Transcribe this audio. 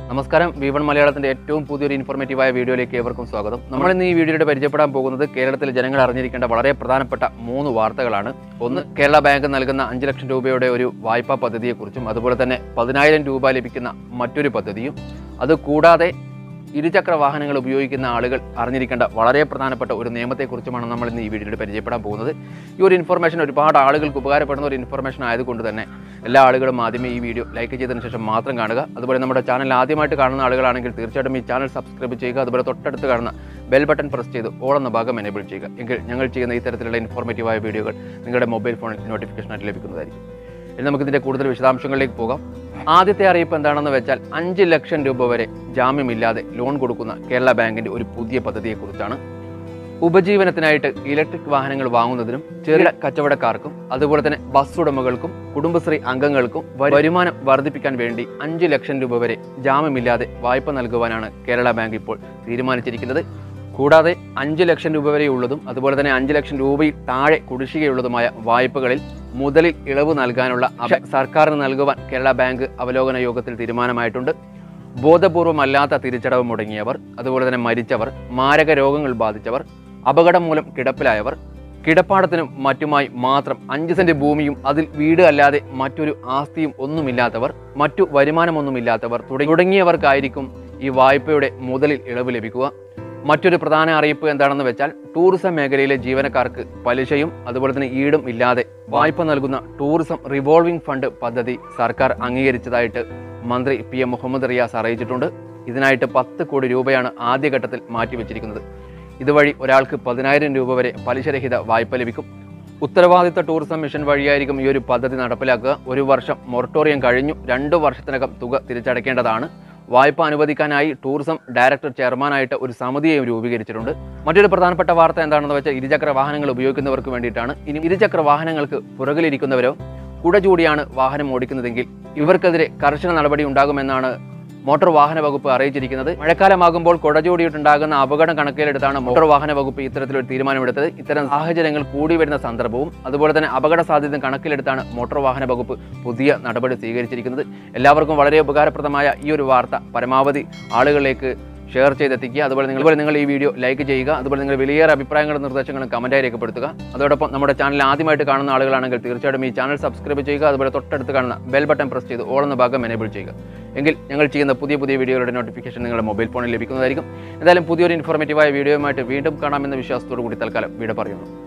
നമസ്കാരം വിവൺ മലയാളത്തിന്റെ ഏറ്റവും പുതിയൊരു ഇൻഫോർമേറ്റീവായ വീഡിയോയിലേക്ക് ഏവർക്കും സ്വാഗതം നമ്മൾ ഇന്ന് ഈ വീഡിയോയുടെ പരിചയപ്പെടാൻ പോകുന്നത് കേരളത്തിലെ ജനങ്ങൾ അറിഞ്ഞിരിക്കേണ്ട വളരെ പ്രധാനപ്പെട്ട മൂന്ന് വാർത്തകളാണ് ഒന്ന് കേരള ബാങ്ക് നൽകുന്ന അഞ്ച് ലക്ഷം രൂപയുടെ ഒരു വായ്പാ പദ്ധതിയെക്കുറിച്ചും അതുപോലെ തന്നെ പതിനായിരം രൂപ ലഭിക്കുന്ന മറ്റൊരു പദ്ധതിയും അതുകൂടാതെ ഇരുചക്ര വാഹനങ്ങൾ ഉപയോഗിക്കുന്ന ആളുകൾ അറിഞ്ഞിരിക്കേണ്ട വളരെ പ്രധാനപ്പെട്ട ഒരു നിയമത്തെക്കുറിച്ചുമാണ് നമ്മൾ ഇന്ന് ഈ വീഡിയോയിൽ പരിചയപ്പെടാൻ പോകുന്നത് ഈ ഒരു ഇൻഫർമേഷൻ ഒരുപാട് ആളുകൾക്ക് ഉപകാരപ്പെടുന്ന ഒരു ഇൻഫർമേഷൻ ആയതുകൊണ്ട് തന്നെ എല്ലാ ആളുകളും ആദ്യമേ ഈ വീഡിയോ ലൈക്ക് ചെയ്തതിന് ശേഷം മാത്രം കാണുക അതുപോലെ നമ്മുടെ ചാനൽ ആദ്യമായിട്ട് കാണുന്ന ആളുകളാണെങ്കിൽ തീർച്ചയായിട്ടും ഈ ചാനൽ സബ്സ്ക്രൈബ് ചെയ്യുക അതുപോലെ തൊട്ടടുത്ത് കാണുന്ന ബെൽ ബട്ടൺ പ്രസ് ചെയ്ത് ഓൾ എന്ന ഭാഗം എനേബിൾ ചെയ്യുക എങ്കിൽ ഞങ്ങൾ ചെയ്യുന്ന ഇത്തരത്തിലുള്ള ഇൻഫോർമേറ്റീവായ വീഡിയോകൾ നിങ്ങളുടെ മൊബൈൽ ഫോണിൽ നോട്ടിഫിക്കേഷനായിട്ട് ലഭിക്കുന്നതായിരിക്കും ഇനി നമുക്കിതിൻ്റെ കൂടുതൽ വിശദാംശങ്ങളിലേക്ക് പോകാം ആദ്യത്തെ അറിയിപ്പ് എന്താണെന്ന് വെച്ചാൽ അഞ്ച് ലക്ഷം രൂപ വരെ ജാമ്യമില്ലാതെ ലോൺ കൊടുക്കുന്ന കേരള ബാങ്കിന്റെ ഒരു പുതിയ പദ്ധതിയെക്കുറിച്ചാണ് ഉപജീവനത്തിനായിട്ട് ഇലക്ട്രിക് വാഹനങ്ങൾ വാങ്ങുന്നതിനും ചെറിയ കച്ചവടക്കാർക്കും അതുപോലെ തന്നെ ബസ് ഉടമകൾക്കും കുടുംബശ്രീ അംഗങ്ങൾക്കും വ- വരുമാനം വർദ്ധിപ്പിക്കാൻ വേണ്ടി അഞ്ച് ലക്ഷം രൂപ വരെ ജാമ്യമില്ലാതെ വായ്പ നൽകുവാനാണ് കേരള ബാങ്ക് ഇപ്പോൾ തീരുമാനിച്ചിരിക്കുന്നത് കൂടാതെ അഞ്ച് ലക്ഷം രൂപ വരെയുള്ളതും അതുപോലെ തന്നെ അഞ്ച് ലക്ഷം രൂപയിൽ താഴെ കുടിശ്ശികയുള്ളതുമായ വായ്പകളിൽ മുതലിൽ ഇളവ് നൽകാനുള്ള അപേക്ഷ സർക്കാരിന് നൽകുവാൻ കേരള ബാങ്ക് അവലോകന യോഗത്തിൽ തീരുമാനമായിട്ടുണ്ട് ബോധപൂർവമല്ലാത്ത തിരിച്ചടവ് മുടങ്ങിയവർ അതുപോലെ തന്നെ മരിച്ചവർ മാരക രോഗങ്ങൾ ബാധിച്ചവർ അപകടം മൂലം കിടപ്പിലായവർ കിടപ്പാടത്തിനും മറ്റുമായി മാത്രം അഞ്ച് സെന്റ് ഭൂമിയും അതിൽ വീട് അല്ലാതെ മറ്റൊരു ആസ്തിയും ഒന്നുമില്ലാത്തവർ മറ്റു വരുമാനമൊന്നുമില്ലാത്തവർ തുടങ്ങി- തുടങ്ങിയവർക്കായിരിക്കും ഈ വായ്പയുടെ മുതലിൽ ഇളവ് ലഭിക്കുക മറ്റൊരു പ്രധാന അറിയിപ്പ് എന്താണെന്ന് വെച്ചാൽ ടൂറിസം മേഖലയിലെ ജീവനക്കാർക്ക് പലിശയും അതുപോലെ തന്നെ ഈടും ഇല്ലാതെ വായ്പ നൽകുന്ന ടൂറിസം റിവോൾവിംഗ് ഫണ്ട് പദ്ധതി സർക്കാർ അംഗീകരിച്ചതായിട്ട് മന്ത്രി പി എം മുഹമ്മദ് റിയാസ് അറിയിച്ചിട്ടുണ്ട് ഇതിനായിട്ട് പത്ത് കോടി രൂപയാണ് ആദ്യഘട്ടത്തിൽ മാറ്റിവെച്ചിരിക്കുന്നത് ഇതുവഴി ഒരാൾക്ക് പതിനായിരം രൂപ വരെ പലിശരഹിത വായ്പ ലഭിക്കും ഉത്തരവാദിത്ത ടൂറിസം മിഷൻ വഴിയായിരിക്കും ഈ ഒരു പദ്ധതി നടപ്പിലാക്കുക ഒരു വർഷം മൊറട്ടോറിയം കഴിഞ്ഞു രണ്ടു വർഷത്തിനകം തുക തിരിച്ചടയ്ക്കേണ്ടതാണ് വായ്പ അനുവദിക്കാനായി ടൂറിസം ഡയറക്ടർ ചെയർമാനായിട്ട് ഒരു സമിതിയെ രൂപീകരിച്ചിട്ടുണ്ട് മറ്റൊരു പ്രധാനപ്പെട്ട വാർത്ത എന്താണെന്ന് വെച്ചാൽ ഇരുചക്ര വാഹനങ്ങൾ ഉപയോഗിക്കുന്നവർക്ക് വേണ്ടിയിട്ടാണ് ഇനി ഇരുചക്ര വാഹനങ്ങൾക്ക് പുറകിലിരിക്കുന്നവരോ കുട ചൂടിയാണ് വാഹനം ഓടിക്കുന്നതെങ്കിൽ ഇവർക്കെതിരെ കർശന നടപടി ഉണ്ടാകുമെന്നാണ് മോട്ടോർ വാഹന വകുപ്പ് അറിയിച്ചിരിക്കുന്നത് മഴക്കാലമാകുമ്പോൾ കുടചൂടിയിട്ടുണ്ടാകുന്ന അപകടം കണക്കിലെടുത്താണ് മോട്ടോർ വാഹന വകുപ്പ് ഇത്തരത്തിലൊരു തീരുമാനമെടുത്തത് ഇത്തരം സാഹചര്യങ്ങൾ കൂടി വരുന്ന സന്ദർഭവും അതുപോലെ തന്നെ അപകട സാധ്യത കണക്കിലെടുത്താണ് മോട്ടോർ വാഹന വകുപ്പ് പുതിയ നടപടി സ്വീകരിച്ചിരിക്കുന്നത് എല്ലാവർക്കും വളരെ ഉപകാരപ്രദമായ ഈ ഒരു വാർത്ത പരമാവധി ആളുകളിലേക്ക് ഷെയർ ചെയ്തെത്തിക്കുക അതുപോലെ നിങ്ങൾ അതുപോലെ നിങ്ങൾ ഈ വീഡിയോ ലൈക്ക് ചെയ്യുക അതുപോലെ നിങ്ങൾ വലിയേറെ അഭിപ്രായങ്ങളും നിർദ്ദേശങ്ങളും കമൻറ്റായി രേഖപ്പെടുത്തുക അതോടൊപ്പം നമ്മുടെ ചാനൽ ആദ്യമായിട്ട് കാണുന്ന ആളുകളാണെങ്കിൽ തീർച്ചയായിട്ടും ഈ ചാനൽ സബ്സ്ക്രൈബ് ചെയ്യുക അതുപോലെ തൊട്ടടുത്ത് കാണുന്ന ബെൽ ബട്ടൺ പ്രസ് ചെയ്ത് ഓൾ എന്ന ഭാഗം എനേബിൾ ചെയ്യുക എങ്കിൽ ഞങ്ങൾ ചെയ്യുന്ന പുതിയ പുതിയ വീഡിയോകളുടെ നോട്ടിഫിക്കേഷൻ നിങ്ങളുടെ മൊബൈൽ ഫോണിൽ ലഭിക്കുന്നതായിരിക്കും എന്തായാലും പുതിയൊരു ഇൻഫോർമേറ്റീവായ വീഡിയോയുമായിട്ട് വീണ്ടും കാണാമെന്ന വിശ്വാസത്തോടു കൂടി തൽക്കാലം വീഡിയോ പറയുന്നു